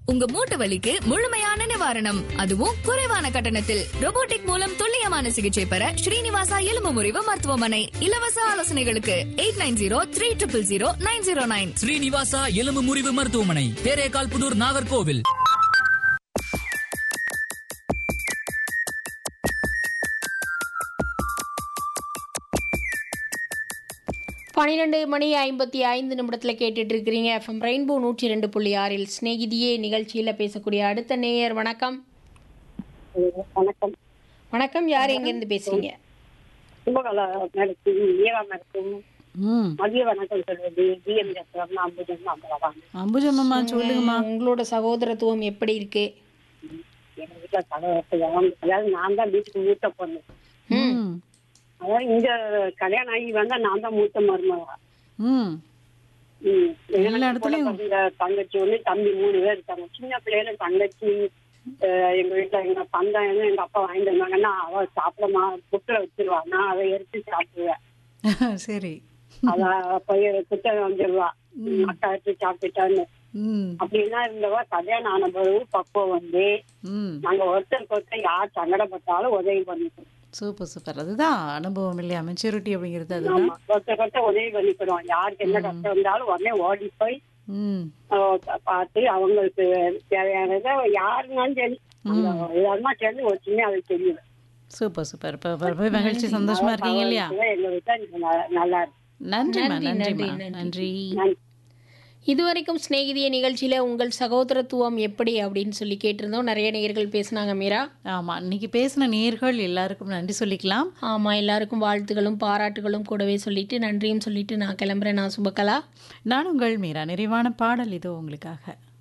உங்க மூட்டு வலிக்கு முழுமையான நிவாரணம் அதுவும் குறைவான கட்டணத்தில் robotic மூலம் துல்லியமான சிகிச்சை பெற ஸ்ரீனிவாசா எலும்பு முறிவு மருத்துவமனை இலவச ஆலோசனைகளுக்கு eight nine zero three triple zero nine zero nine Srinivasa எலும்பு முறிவு மருத்துவமனை தேரேகால் புதூர் நாகர்கோவில் பன்னிரெண்டு மணி ஐம்பத்தி ஐந்து நிமிடத்தில் கேட்டுட்டு இருக்கிறீங்க எஃப்எம் ரெயின்போ நூற்றி ரெண்டு புள்ளி ஆறில் ஸ்நேகிதியே நிகழ்ச்சியில் பேசக்கூடிய அடுத்த நேயர் வணக்கம் வணக்கம் வணக்கம் யார் எங்கேருந்து பேசுறீங்க கும்பகலா மேடத்துக்கு ஈரா மேடத்துக்கும் ம் மதிய வணக்கம் சொல்வது டிஎம் ஜெஸ்வரம் அம்புஜம் அம்பலவாங்க அம்புஜம்மா சொல்லுங்கம்மா உங்களோட சகோதரத்துவம் எப்படி இருக்கு எங்க வீட்டுல தலைவர்கள் அதாவது நான் தான் வீட்டுக்கு மூத்த பொண்ணு ம் அதாவது இங்க கல்யாணம் ஆகி வந்தா நான் தான் மூத்த மருமகா ம் ம். எல்லா எனக்கு இடத்துலயும் கூட பிறந்த தங்கச்சி ஒண்ணு தம்பி மூணு பேர் இருக்காங்க சின்ன பிள்ளையில தங்கச்சி அஹ், எங்க வீட்டுல எங்க பந்தம் எங்க அப்பா வாங்கிட்டு வந்தாங்கன்னா அவ சாப்பிடமா புட்டுல வச்சிருவா நான் அதை எடுத்து சாப்பிடுவேன் சரி அத பையன் குத்த வந்துடுவா அக்கா எடுத்து சாப்பிட்டுட்டான்னு ம் அப்படின்னா இருந்தவா கல்யாணம் ஆன பிறகு பக்குவம் வந்து ம் நாங்க ஒருத்தருக்கு ஒருத்தர் யார் சங்கடப்பட்டாலும் உதவி பண்ணிக்கிறோம் சூப்பர் சூப்பர் அதுதான் அனுபவம் இல்லையா மெச்சூரிட்டி அப்படிங்கிறது அதுதான் ஆமா ஒருத்தருக்கு ஒருத்தர் உதவி பண்ணிக்கிறோம் யாருக்கு என்ன கஷ்டம் வந்தாலும் உடனே ஓடி போய் ம் அஹ், பா- பார்த்து அவங்களுக்கு தேவையானதை யாருனாலும் சரி அந்த எல்லாருமா சேர்ந்து ஒரு சின்ன அது தெரியும் சூப்பர் சூப்பர் இப்போ இப்போ போய் மகிழ்ச்சி சந்தோஷமா இருக்கீங்க இல்லையா எங்க வீட்டுல இது ந- நல்லா இருக்கு நன்றிம்மா நன்றி, நன்றிம்மா நன்றி, நன்றி நன்றி. இதுவரைக்கும் சிநேகிதிய நிகழ்ச்சியில் உங்கள் சகோதரத்துவம் எப்படி அப்படின்னு சொல்லி கேட்டிருந்தோம் நிறைய நேயர்கள் பேசுனாங்க மீரா ஆமா இன்னைக்கு பேசின நேர்கள் எல்லாருக்கும் நன்றி சொல்லிக்கலாம் ஆமாம் எல்லாருக்கும் வாழ்த்துகளும் பாராட்டுகளும் கூடவே சொல்லிட்டு நன்றியும் சொல்லிட்டு நான் கிளம்புறேன் நான் சுபகலா நான் உங்கள் மீரா நிறைவான பாடல் இதோ உங்களுக்காக